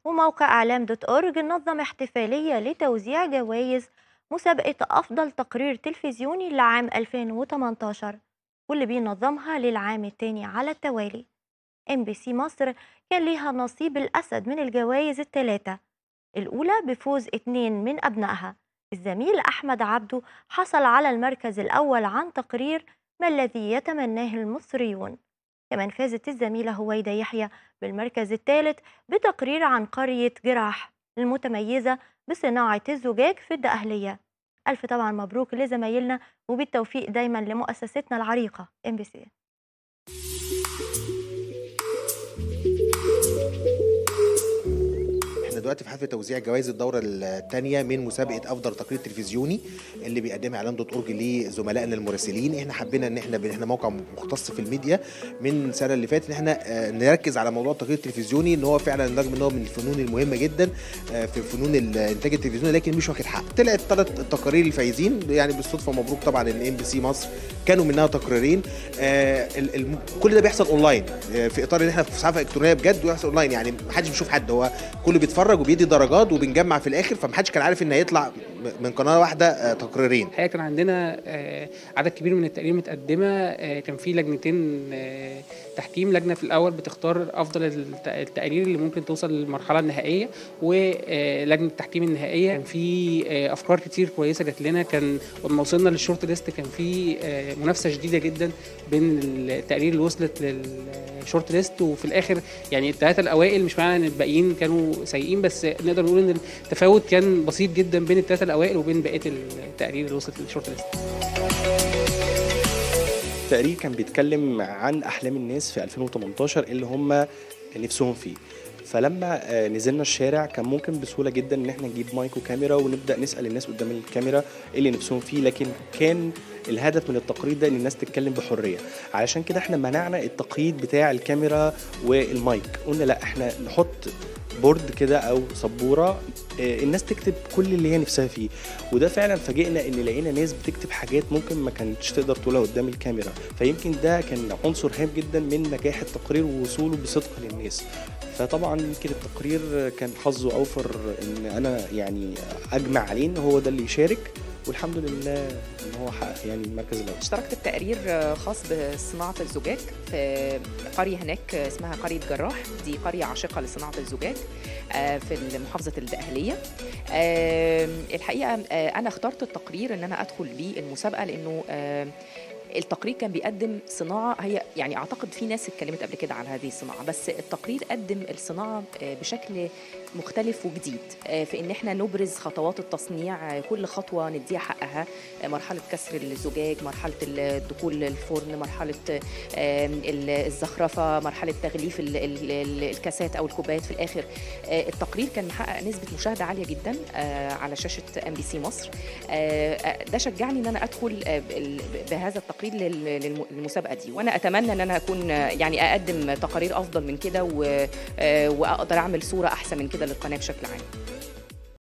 وموقع إعلام دوت أورج نظم احتفالية لتوزيع جوائز مسابقة أفضل تقرير تلفزيوني لعام 2018 واللي بينظمها للعام الثاني على التوالي ام بي سي مصر كان ليها نصيب الأسد من الجوائز الثلاثة الأولى بفوز اتنين من أبنائها الزميل أحمد عبده حصل على المركز الأول عن تقرير ما الذي يتمناه المصريون كمان فازت الزميلة هويدا يحيى بالمركز الثالث بتقرير عن قرية جراح المتميزة بصناعة الزجاج في الدقهلية ألف طبعا مبروك لزمايلنا وبالتوفيق دايما لمؤسستنا العريقة ام بي سي احنا دلوقتي في حفل توزيع جوائز الدوره الثانيه من مسابقه افضل تقرير تلفزيوني اللي بيقدمها اعلام دوت اورج لزملائنا المراسلين احنا حبينا ان احنا احنا موقع مختص في الميديا من السنه اللي فاتت ان احنا آه، نركز على موضوع التقرير التلفزيوني ان هو فعلا رغم ان هو من الفنون المهمه جدا آه، في فنون الانتاج التلفزيوني لكن مش واخد حق طلعت ثلاث تقارير الفايزين يعني بالصدفه مبروك طبعا ان ام بي سي مصر كانوا منها تقريرين آه، ال- ال- كل ده بيحصل اونلاين آه، في اطار ان احنا في صحافه الكترونيه بجد ويحصل اونلاين يعني محدش بيشوف حد هو كله بيتفرج وبيدي درجات وبنجمع في الاخر فمحدش كان عارف ان هيطلع م- من قناه واحده آه، تقريرين الحقيقه كان عندنا آه، عدد كبير من التقارير متقدمه آه، كان في لجنتين آه، تحكيم لجنه في الاول بتختار افضل الت- التقارير اللي ممكن توصل للمرحله النهائيه ولجنه التحكيم النهائيه كان في آه، افكار كتير كويسه جات لنا كان لما وصلنا للشورت ليست كان في آه، منافسه شديده جدا بين التقارير اللي وصلت للشورت ليست وفي الاخر يعني الثلاثه الاوائل مش معنى ان الباقيين كانوا سيئين بس نقدر نقول ان التفاوت كان بسيط جدا بين الثلاثه الاوائل وبين بقيه التقارير اللي وصلت للشورت ليست التقرير كان بيتكلم عن احلام الناس في 2018 اللي هم نفسهم فيه فلما آه، نزلنا الشارع كان ممكن بسهوله جدا ان احنا نجيب مايك وكاميرا ونبدا نسال الناس قدام الكاميرا ايه اللي نفسهم فيه لكن كان الهدف من التقرير ده ان الناس تتكلم بحريه علشان كده احنا منعنا التقييد بتاع الكاميرا والمايك قلنا لا احنا نحط بورد كده او سبوره آه، الناس تكتب كل اللي هي نفسها فيه وده فعلا فاجئنا ان لقينا ناس بتكتب حاجات ممكن ما كانتش تقدر تقولها قدام الكاميرا فيمكن ده كان عنصر هام جدا من نجاح التقرير ووصوله بصدق للناس فطبعا يمكن التقرير كان حظه اوفر ان انا يعني اجمع عليه ان هو ده اللي يشارك والحمد لله ان هو حقق يعني المركز الاول اشتركت في تقرير خاص بصناعة الزجاج في قرية هناك اسمها قرية جراح دي قرية عاشقة لصناعة الزجاج آه، في محافظة الدقهلية آه، الحقيقة آه، أنا اخترت التقرير إن أنا أدخل بيه المسابقة لأنه آه، التقرير كان بيقدم صناعة هي يعني أعتقد في ناس اتكلمت قبل كده على هذه الصناعة بس التقرير قدم الصناعة آه، بشكل مختلف وجديد آه، في ان احنا نبرز خطوات التصنيع آه، كل خطوه نديها حقها آه، مرحله كسر الزجاج مرحله الدخول الفرن مرحله آه، ال- الزخرفه مرحله تغليف ال- ال- ال- الكاسات او الكوبايات في الاخر آه، التقرير كان محقق نسبه مشاهده عاليه جدا آه، على شاشه ام بي سي مصر آه، آه، ده شجعني ان انا ادخل آه، بال- بهذا التقرير لل- للم- للمسابقه دي وانا اتمنى ان انا اكون آه، يعني اقدم تقارير افضل من كده و- آه، واقدر اعمل صوره احسن من كده للقناه بشكل عام